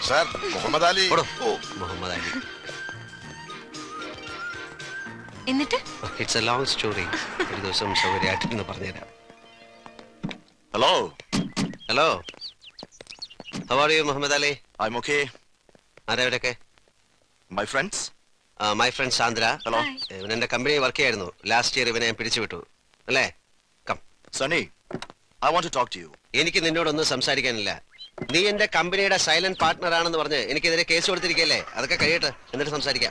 Sir Muhammad Ali ഓടോ. മുഹമ്മദ് അലി എന്നിട്ട് it's A long story ഒരു ദിവസം സൗകര്യമായിട്ടിരുന്ന് പറഞ്ഞുതരാം hello hello how are you Muhammad Ali I'm okay ആരവരൊക്കെ my friends my friend Sandra hello ഇവൻ എന്റെ കമ്പനി വർക്ക് ചെയ്യായിരുന്നു ലാസ്റ്റ് ഇയർ ഇവനെ ഞാൻ പിടിച്ചു വിട്ടു അല്ലേ come Sunny I want to talk to you എനിക്ക് നിന്നോടൊന്നും സംസാരിക്കാനില്ല നീ എന്റെ കമ്പനിയുടെ സൈലന്റ് പാർട്ട്ണർ ആണെന്ന് പറഞ്ഞ് എനിക്കെതിരെ കേസ് കൊടുത്തിരിക്കല്ലേ അതൊക്കെ കഴിയട്ടെ എന്നിട്ട് സംസാരിക്കാം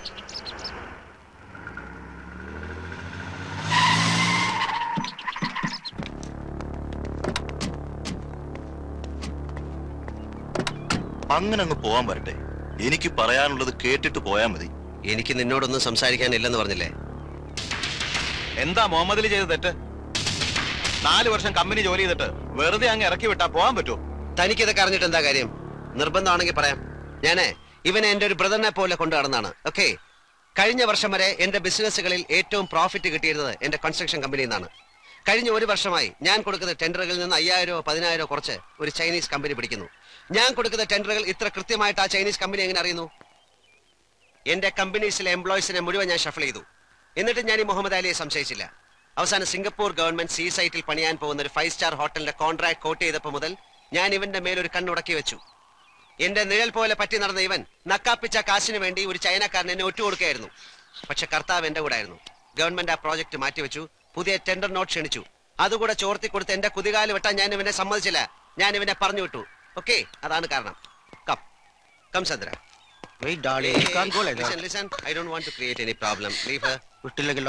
അങ്ങനെ അങ്ങ് പോവാൻ വരട്ടെ എനിക്ക് പറയാനുള്ളത് കേട്ടിട്ട് പോയാൽ മതി എനിക്ക് നിന്നോടൊന്നും സംസാരിക്കാനില്ലെന്ന് പറഞ്ഞില്ലേ എന്താ മുഹമ്മദ് അലി ചെയ്ത തെറ്റ് നാല് വർഷം കമ്പനി ജോലി ചെയ്തിട്ട് വെറുതെ അങ്ങ് ഇറക്കി വിട്ടാ പോകാൻ പറ്റുമോ തനിക്കിതൊക്കെ അറിഞ്ഞിട്ട് എന്താ കാര്യം നിർബന്ധമാണെങ്കിൽ പറയാം ഞാനേ ഇവനെ എന്റെ ഒരു ബ്രദറിനെ പോലെ കൊണ്ടു നടന്നാണ് ഓക്കെ കഴിഞ്ഞ വർഷം വരെ എന്റെ ബിസിനസ്സുകളിൽ ഏറ്റവും പ്രോഫിറ്റ് കിട്ടിയിരുന്നത് എന്റെ കൺസ്ട്രക്ഷൻ കമ്പനിയിൽ നിന്നാണ് കഴിഞ്ഞ ഒരു വർഷമായി ഞാൻ കൊടുക്കുന്ന ടെൻഡറുകളിൽ നിന്ന് അയ്യായിരോ പതിനായിരോ കുറച്ച് ഒരു ചൈനീസ് കമ്പനി പിടിക്കുന്നു ഞാൻ കൊടുക്കുന്ന ടെൻഡറുകൾ ഇത്ര കൃത്യമായിട്ട് ആ ചൈനീസ് കമ്പനി എങ്ങനെ അറിയുന്നു എന്റെ കമ്പനീസിലെ എംപ്ലോയീസിനെ മുഴുവൻ ഞാൻ ഷഫിൾ ചെയ്തു എന്നിട്ട് ഞാൻ ഈ മുഹമ്മദ് അലിയെ സംശയിച്ചില്ല അവസാനം സിംഗപ്പൂർ ഗവൺമെന്റ് സീ സൈറ്റിൽ പണിയാൻ പോകുന്ന ഒരു ഫൈവ് സ്റ്റാർ ഹോട്ടലിന്റെ കോൺട്രാക്ട് കോട്ട് ചെയ്തപ്പോൾ മുതൽ ഞാൻ ഇവന്റെ മേലൊരു കണ്ണുടക്കി വെച്ചു എന്റെ നിഴൽ പോലെ പറ്റി നടന്ന ഇവൻ നക്കാപ്പിച്ച കാശിന് വേണ്ടി ഒരു ചൈനക്കാരൻ എന്നെ ഒറ്റുകൊടുക്കുകയായിരുന്നു പക്ഷെ കർത്താവ് എന്റെ കൂടെ ആയിരുന്നു ഗവൺമെന്റ് ആ പ്രോജക്ട് മാറ്റിവെച്ചു പുതിയ ടെൻഡർ നോട്ട് ക്ഷണിച്ചു അതുകൂടെ ചോർത്തി കൊടുത്ത് എന്റെ കുതികാല് വെട്ടാൻ ഞാൻ ഇവനെ സമ്മതിച്ചില്ല ഞാൻ ഇവനെ പറഞ്ഞു വിട്ടു ഓക്കെ അതാണ് കാരണം come come Chandra Wait, darling, you can't go like that. Listen, listen. I don't want to create any problem. Leave her. വിട്ടില്ലെങ്കിലോ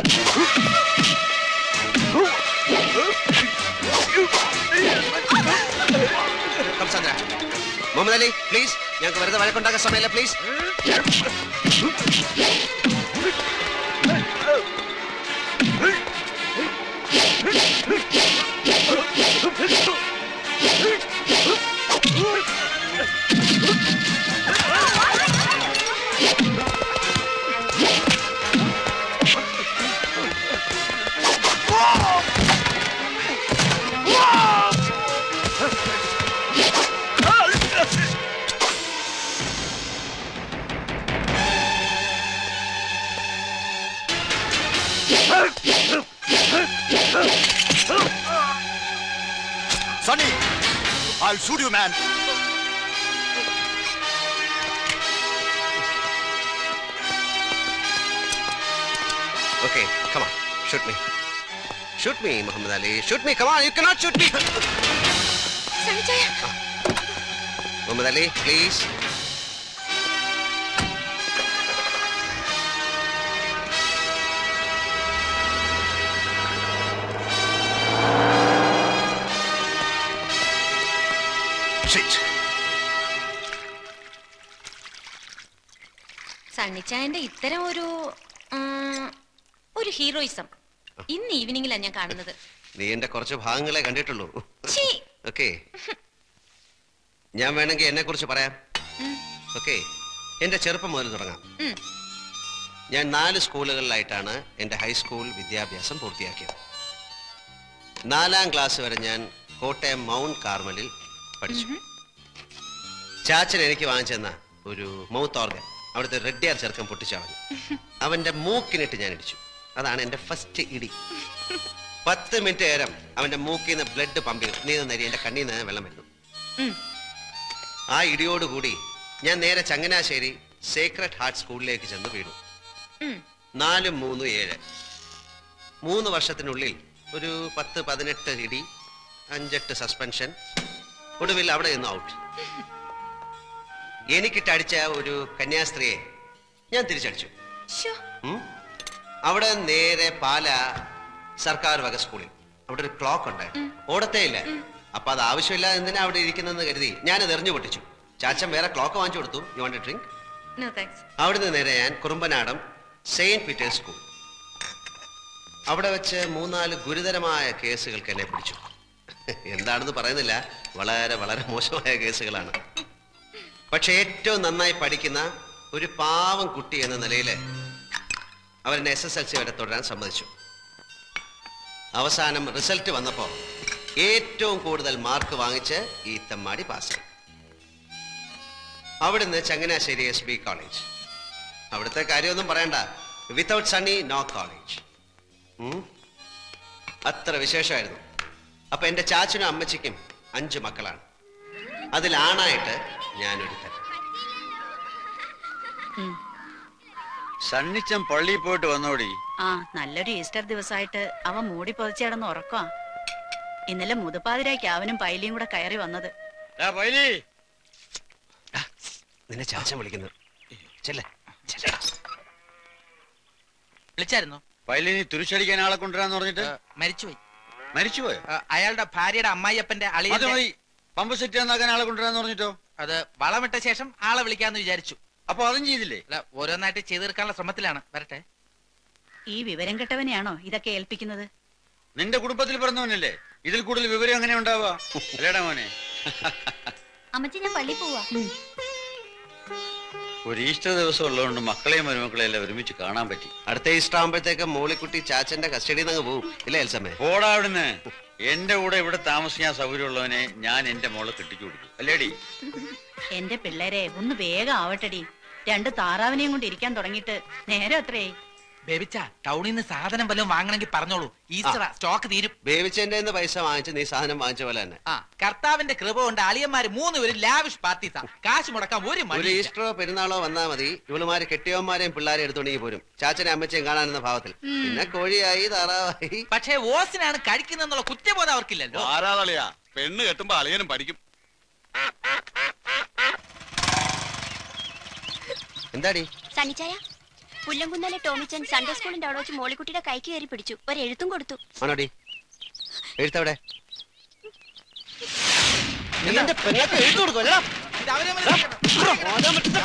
Come, Sandra. Muhammad Ali please ഞങ്ങൾക്ക് വെറുതെ വഴക്കുണ്ടാക്കാൻ സമയമില്ല please Sonny, I'll shoot you, man. Okay, come on. Shoot me. Shoot me, Muhammad Ali. Shoot me. Come on. You cannot shoot me. സണിച്ചായ Muhammad Ali, please. Shit. സണ്ണിച്ചായന്റെ ഇത്തരം ഒരു ഉം, ഒരു ഹീറോയിസം ഇന്ന് ഈവനിങ്ങിലാണ് ഞാൻ കാണുന്നത് നീ എന്റെ കുറച്ച് ഭാഗങ്ങളെ കണ്ടിട്ടുള്ളൂ ഛീ. ഓക്കെ ഞാൻ വേണമെങ്കിൽ എന്നെ കുറിച്ച് പറയാം ഉം, ഓക്കെ എന്റെ ചെറുപ്പം മുതൽ തുടങ്ങാം ഉം. ഞാൻ നാല് സ്കൂളുകളിലായിട്ടാണ് എന്റെ ഹൈസ്കൂൾ വിദ്യാഭ്യാസം പൂർത്തിയാക്കിയത് നാലാം ക്ലാസ് വരെ ഞാൻ കോട്ടയം മൗണ്ട് കാർമലിൽ പഠിച്ചു ചാച്ചൻ എനിക്ക് വാങ്ങിച്ചെന്ന ഒരു മൗത്ത് ഓർഗൻ അവിടുത്തെ റെഡ്ഡിയാർ ചെറുക്കൻ പൊട്ടിച്ചളഞ്ഞു അവന്റെ മൂക്കിനിട്ട് ഞാൻ ഇടിച്ചു അതാണ് എന്റെ ഫസ്റ്റ് ഇടി പത്ത് മിനിറ്റ് നേരം അവന്റെ മൂക്കിൽ നിന്ന് ബ്ലഡ് പമ്പ് ചെയ്തു നീ നരി എന്റെ കണ്ണിൽ നിന്ന് വെള്ളം വരുന്നു ഉം. ആ ഇടിയോടുകൂടി ഞാൻ നേരെ ചങ്ങനാശ്ശേരി സേക്രഡ് ഹാർട്ട് സ്കൂളിലേക്ക് ചെന്ന് വീണു ഉം. നാലും മൂന്നും ഏഴ് മൂന്ന് വർഷത്തിനുള്ളിൽ ഒരു പത്ത് പതിനെട്ട് ഇടി അഞ്ചെട്ട് സസ്പെൻഷൻ ഒടുവിൽ അവിടെ നിന്ന് ഔട്ട് എനിക്കിട്ടടിച്ച ഒരു കന്യാസ്ത്രീയെ ഞാൻ തിരിച്ചടിച്ചു ശ്ശോ, ഉം. അവിടെ നേരെ പാല സർക്കാർ വക സ്കൂളിൽ അവിടെ ഒരു ക്ലോക്ക് ഉണ്ടായിരുന്നു ഓടത്തേ ഇല്ല അപ്പൊ അത് ആവശ്യമില്ല എന്തിനാ അവിടെ ഇരിക്കുന്നെന്ന് കരുതി ഞാനത് എറിഞ്ഞു പൊട്ടിച്ചു ചാച്ചൻ വേറെ ക്ലോക്ക് വാങ്ങിച്ചു കൊടുത്തു you want drink no thanks. അവിടുന്ന് നേരെ ഞാൻ കുറുമ്പനാടം സെയിന്റ് പീറ്റേഴ്സ് സ്കൂൾ അവിടെ വെച്ച് മൂന്നാല് ഗുരുതരമായ കേസുകൾക്ക് എന്നെ പിടിച്ചു എന്താണെന്ന് പറയുന്നില്ല വളരെ വളരെ മോശമായ കേസുകളാണ് പക്ഷെ ഏറ്റവും നന്നായി പഠിക്കുന്ന ഒരു പാവം കുട്ടി എന്ന നിലയിൽ അവരെന്നെ എസ് എസ് എൽ സി വരെ തുടരാൻ സമ്മതിച്ചു അവസാനം റിസൾട്ട് വന്നപ്പോൾ ഏറ്റവും കൂടുതൽ മാർക്ക് വാങ്ങിച്ച് ഈ തമ്മാടി പാസ്സായി അവിടുന്ന് ചങ്ങനാശ്ശേരി എസ് ബി കോളേജ് അവിടുത്തെ കാര്യമൊന്നും പറയണ്ട വിത്തൗട്ട് സണ്ണി നോ കോളേജ് ഉം. അത്ര വിശേഷമായിരുന്നു അപ്പൊ എന്റെ ചാച്ചനും അമ്മച്ചിക്കും അഞ്ച് മക്കളാണ് അതിലാണായിട്ട് ഞാനൊരുത്തൻ സണ്ണിച്ചൻ പള്ളിയിൽ പോയിട്ട് വന്നോടി ആ നല്ലൊരു ഈസ്റ്റർ ദിവസമായിട്ട് അവൻ മൂടി പൊതിച്ചിടന്ന് ഉറക്കമാ ഇന്നലെ മുതുപ്പാതിരായ്ക്ക് അവനും പൈലിയും കൂടെ കയറി വന്നത് ഡാ പൈലി നിന്നെ ചാച്ചൻ വിളിക്കുന്നു ചെല്ലേ വിളിച്ചായിരുന്നോ പൈലി നീ തുരിശടിക്കാൻ ആളെ കൊണ്ടുവരാന്ന് പറഞ്ഞിട്ട് മരിച്ചുപോയി മരിച്ചുപോയോ ആ, അയാളുടെ ഭാര്യയുടെ അമ്മായിയപ്പന്റെ അത് അളിയന്റെ മതി പമ്പ് സെറ്റ് എന്നാക്കാൻ ആളെ കൊണ്ടുവരാന്ന് പറഞ്ഞിട്ടോ അത് വളമിട്ട ശേഷം ആളെ വിളിക്കാന്ന് വിചാരിച്ചു അപ്പൊ അതും ചെയ്തില്ലേ അല്ല ഓരോന്നായിട്ട് ചെയ്തു തീർക്കാനുള്ള ശ്രമത്തിലാണ് വരട്ടെ ഈ വിവരം കെട്ടവനെയാണോ ഇതൊക്കെ ഏൽപ്പിക്കുന്നത് നിന്റെ കുടുംബത്തിൽ പിറന്നവനല്ലേ ഇതിൽ കൂടുതൽ വിവരം എങ്ങനെ ഉണ്ടാവുക അല്ലേടാ മോനെ അമ്മച്ചി ഞാൻ പള്ളി പോവാ ഒരു ഈസ്റ്റർ ദിവസം ഉള്ളതുകൊണ്ട് മക്കളെയും മരുമക്കളെയും എല്ലാം ഒരുമിച്ച് കാണാൻ പറ്റി അടുത്ത ഈസ്റ്റർ ആകുമ്പോഴത്തേക്ക് മോളിക്കുട്ടി ചാച്ചന്റെ കസ്റ്റഡിയിൽ നിന്ന് പോവും ഇല്ലേ എൽസമ്മേ പോടാ അവിടുന്ന് എന്റെ കൂടെ ഇവിടെ താമസിക്കാൻ സൗകര്യമുള്ളവനെ ഞാൻ എന്റെ മോളെ കെട്ടിച്ചു കൊടുക്കും അല്ലേടി എന്റെ പിള്ളേരെ ഒന്ന് വേഗം ആവട്ടടി രണ്ട് താറാവിനെയും കൊണ്ട് ഇരിക്കാൻ തുടങ്ങിയിട്ട് നേരെ അത്രേ ബേബിച്ച ടൗണിൽ നിന്ന് സാധനം വല്ലതും വാങ്ങണമെങ്കിൽ പറഞ്ഞോളൂ ഈസ്റ്റർ സ്റ്റോക്ക് തീരും ബേബിച്ചെന്റെ പൈസ വാങ്ങിച്ച് നീ സാധനം വാങ്ങിച്ച പോലെ തന്നെ ആ കർത്താവിന്റെ കൃപ കൊണ്ട് അളിയന്മാര് മൂന്നുപേരും ലാവിഷ് പാർട്ടീസാ കാശ് മുടക്കാൻ ഒരു ഒരു മണി ഈസ്റ്ററോ പെരുന്നാളോ വന്നാ മതി ഇവളുമാര് കെട്ടിയവന്മാരെയും പിള്ളേരെ എടുത്തോണ്ടെങ്കിൽ പോരും ചാച്ചനെ അമ്മച്ചയും കാണാനെന്ന ഭാവത്തിൽ പിന്നെ കോഴിയായി താറാവായി പക്ഷേ ഓസിനാണ് കഴിക്കുന്നെന്നുള്ള കുറ്റബോധം അവർക്കില്ലല്ലോ ആരാതളിയാ പെണ്ണ് കെട്ടുമ്പോ അളിയനും പഠിക്കും എന്താടി സണ്ണിച്ചായ പുല്ലംകുന്നലെ ടോമിച്ചൻ സൺഡേ സ്കൂളിന്റെ അവിടെ വെച്ച് മോളിക്കുട്ടിയുടെ കൈക്ക് കയറി പിടിച്ചു ഒരു എഴുത്തും കൊടുത്തു ആണോടി എഴുത്തവിടെ നീ എന്റെ പെണ്ണൊക്കെ എഴുത്തു കൊടുക്കും അല്ലടാ ഇത് അവരെ മനസ്സിലാക്കണം.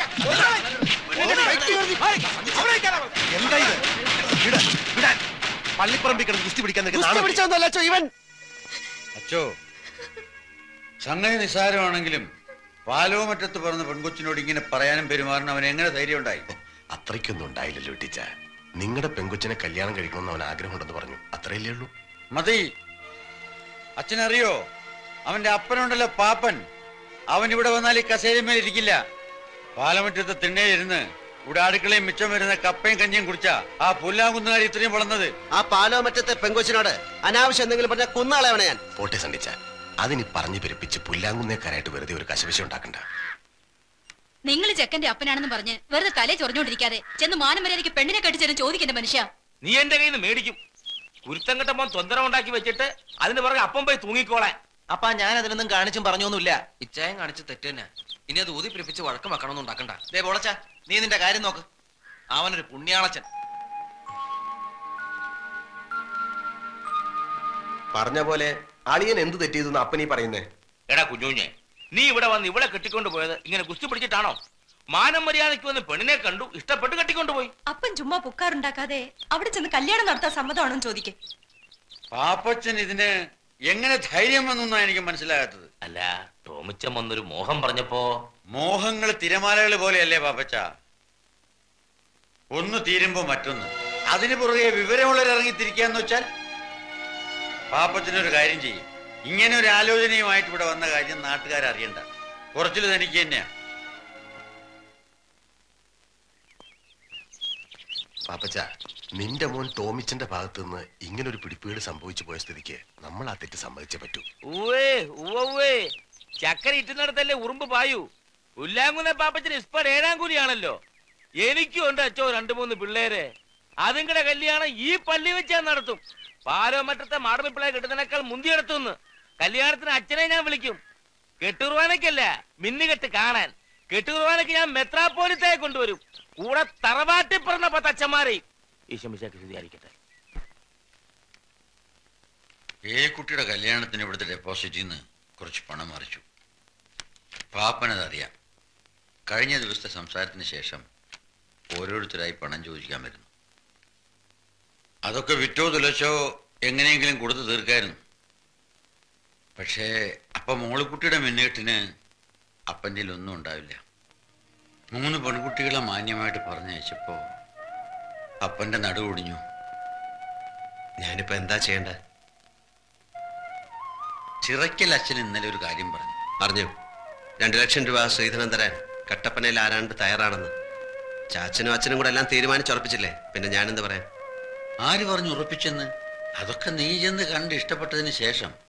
അവിടെ നിൽക്കാനാ പറഞ്ഞത്. എന്താ ഇത് വിടാൻ വിടാൻ പള്ളിപ്പറമ്പിൽ കിടന്ന് കുസ്തി പിടിക്കാൻ നിൽക്കുന്ന കുസ്തി ആളല്ലേ? പിടിച്ചോന്നല്ല അച്ചോ ഇവൻ അച്ചോ സംഗതി നിസ്സാരമാണെങ്കിലും പാലോമറ്റത്ത് പറഞ്ഞ പെൺകൊച്ചിനോട് ഇങ്ങനെ പറയാനും പെരുമാറാനും അവൻ എങ്ങനെ ധൈര്യം ഉണ്ടായി അത്രയ്ക്കൊന്നും ഉണ്ടായില്ലല്ലോ ടീച്ച നിങ്ങളുടെ പെങ്കൊച്ചിനെ കല്യാണം കഴിക്കണമെന്ന് അവൻ ആഗ്രഹമുണ്ടെന്ന് പറഞ്ഞു അത്രയല്ലേ ഉള്ളൂ മതി അച്ഛനറിയോ അവന്റെ അപ്പനുണ്ടല്ലോ പാപ്പൻ അവൻ ഇവിടെ വന്നാൽ ഈ കസേരമേൽ ഇരിക്കില്ല പാലമറ്റത്ത് തിണ്ണയിലിരുന്ന് ഇവിടെ അടുക്കളയും മിച്ചം വരുന്ന കപ്പയും കഞ്ഞിയും കുടിച്ച ആ പുല്ലാങ്കുന്നുകാരി ഇത്രയും വളർന്നത് ആ പാലോ മറ്റത്തെ പെങ്കൊച്ചിനോട് അനാവശ്യം എന്തെങ്കിലും പറഞ്ഞ കുന്നാളെവണ ഞാൻ പോട്ടെ സണ്ടിച്ച അതിനി പറഞ്ഞു പെരുപ്പിച്ച് പുല്ലാങ്കുന്നേക്കാരായിട്ട് വെറുതെ ഒരു കശവിശ ഉണ്ടാക്കണ്ട നിങ്ങൾ ചെക്കന്റെ അപ്പനാണെന്ന് പറഞ്ഞ് വെറുതെ തലേ ചൊറിഞ്ഞോണ്ടിരിക്കാതെ ചെന്ന് മാനം മര്യാദയ്ക്ക് പെണ്ണിനെ കെട്ടിച്ചേരും ചോദിക്കണ്ട മനുഷ്യ നീ എന്റെ കയ്യിൽ നിന്ന് മേടിക്കും കുരുത്തം കെട്ടപ്പോ തൊന്തര ഉണ്ടാക്കി വെച്ചിട്ട് അതിന് പുറകെ അപ്പം പോയി തൂങ്ങിക്കോളാൻ അപ്പാ ഞാൻ അതിനൊന്നും കാണിച്ചും പറഞ്ഞൊന്നുമില്ല ഇച്ചായം കാണിച്ച് തെറ്റ് തന്നെ ഇനി അത് ഊതി പിടിപ്പിച്ച് വഴക്കം വെക്കണമെന്ന് ഉണ്ടാക്കണ്ട ദേ ബോളച്ച നീ നിന്റെ കാര്യം നോക്ക് അവനൊരു പുണ്യാളച്ചൻ പറഞ്ഞ പോലെ അളിയൻ എന്ത് തെറ്റിയതെന്ന് അപ്പനീ പറയുന്നേ എടാ കുഞ്ഞുഞ്ഞെ നീ ഇവിടെ വന്ന് ഇവിടെ കെട്ടിക്കൊണ്ട് പോയത് ഇങ്ങനെ കുസ്തി പിടിച്ചിട്ടാണോ മാനം മര്യാദയ്ക്ക് വന്ന് പെണ്ണിനെ കണ്ടു ഇഷ്ടപ്പെട്ട് കെട്ടിക്കൊണ്ടുപോയി അപ്പൻ ചുമ്മാ പുക്കാറുണ്ടാക്കാതെ അവിടെ ചെന്ന് കല്യാണം നടത്താൻ സമ്മതമാണോ ചോദിക്കും പാപ്പച്ചൻ ഇതിന് എങ്ങനെ ധൈര്യം വന്നൊന്നാ എനിക്ക് മനസ്സിലാകാത്തത് അല്ല ടോമിച്ചൻ വന്നൊരു മോഹം പറഞ്ഞപ്പോ മോഹങ്ങൾ തിരമാലകൾ പോലെയല്ലേ പാപ്പച്ച ഒന്ന് തീരുമ്പോ മറ്റൊന്ന് അതിന് പുറകെ വിവരമുള്ളവർ ഇറങ്ങിത്തിരിക്കാന്ന് വെച്ചാൽ പാപ്പച്ചനൊരു കാര്യം ചെയ്യും ഇങ്ങനെ ഒരു ആലോചനയുമായിട്ട് ഇവിടെ വന്ന കാര്യം നാട്ടുകാരറിയണ്ട കുറച്ചിൽ തനിക്ക് തന്നെയാ പാപ്പച്ച നിന്റെ മോൻ ടോമിച്ചന്റെ ഭാഗത്ത് നിന്ന് ഇങ്ങനെ ഒരു പിടിപ്പീട് സംഭവിച്ചു പോയ സ്ഥിതിക്ക് നമ്മൾ ആ തെറ്റ് സമ്മതിച്ചേ പറ്റൂ ഊവേ ഉവ്വേ ചക്കര ഇറ്റുന്നിടത്തല്ലേ ഉറുമ്പ് പായൂ ഉല്ലാങ്കുന്ന പാപ്പച്ചന് ഇസ്പർ ഏഴാം കൂലിയാണല്ലോ എനിക്കും ഉണ്ട് അച്ചോ രണ്ടു മൂന്ന് പിള്ളേര് അതുങ്ങളുടെ കല്യാണം ഈ പള്ളി വെച്ചാ നടത്തും പാലോ മറ്റത്തെ മാടമ്പിപ്പിള്ളയെ കിട്ടുന്നതിനേക്കാൾ മുന്തിയെടുത്തുന്ന് കല്യാണത്തിന് അച്ഛനെ ഞാൻ വിളിക്കും കെട്ടുറുവാനക്കല്ല മിന്നുകെട്ട് കാണാൻ കെട്ടുറുവാനക്ക് ഞാൻ മെത്രാപ്പോലിത്തയെ കൊണ്ടുവരും കൂടെ തറവാട്ടി പറഞ്ഞ പത്തച്ഛന്മാരെ ഈശമിശാക്ക് സ്ഥിതിയായിരിക്കട്ടെ ഏക്കുട്ടിയുടെ കല്യാണത്തിന് ഇവിടുത്തെ ഡെപ്പോസിറ്റിൽ നിന്ന് കുറച്ച് പണം മറിച്ചു പാപ്പനതറിയാം കഴിഞ്ഞ ദിവസത്തെ സംസാരത്തിന് ശേഷം ഓരോരുത്തരായി പണം ചോദിക്കാൻ വരുന്നു അതൊക്കെ വിറ്റോ തുലച്ചോ എങ്ങനെയെങ്കിലും കൊടുത്തു തീർക്കായിരുന്നു പക്ഷേ അപ്പം മോളിക്കുട്ടിയുടെ മിന്നേട്ടിന് അപ്പൻ്റെ ഒന്നും ഉണ്ടാവില്ല മൂന്ന് പെൺകുട്ടികളെ മാന്യമായിട്ട് പറഞ്ഞയച്ചപ്പോൾ അപ്പൻ്റെ നടുവൊടിഞ്ഞു ഞാനിപ്പോ എന്താ ചെയ്യണ്ടേ ചിറയ്ക്കൽ അച്ഛൻ ഇന്നലെ ഒരു കാര്യം പറഞ്ഞു അറിഞ്ഞു രണ്ടു ലക്ഷം രൂപ ശ്രീധരൻ തരാൻ കട്ടപ്പനയിൽ ആരാണ്ട് തയ്യാറാണെന്ന് ചാച്ചനും അച്ഛനും കൂടെ എല്ലാം തീരുമാനിച്ചുറപ്പിച്ചില്ലേ പിന്നെ ഞാനെന്ത് പറയാം ആര് പറഞ്ഞു ഉറപ്പിച്ചെന്ന് അതൊക്കെ നീ ചെന്ന് കണ്ട് ഇഷ്ടപ്പെട്ടതിന് ശേഷം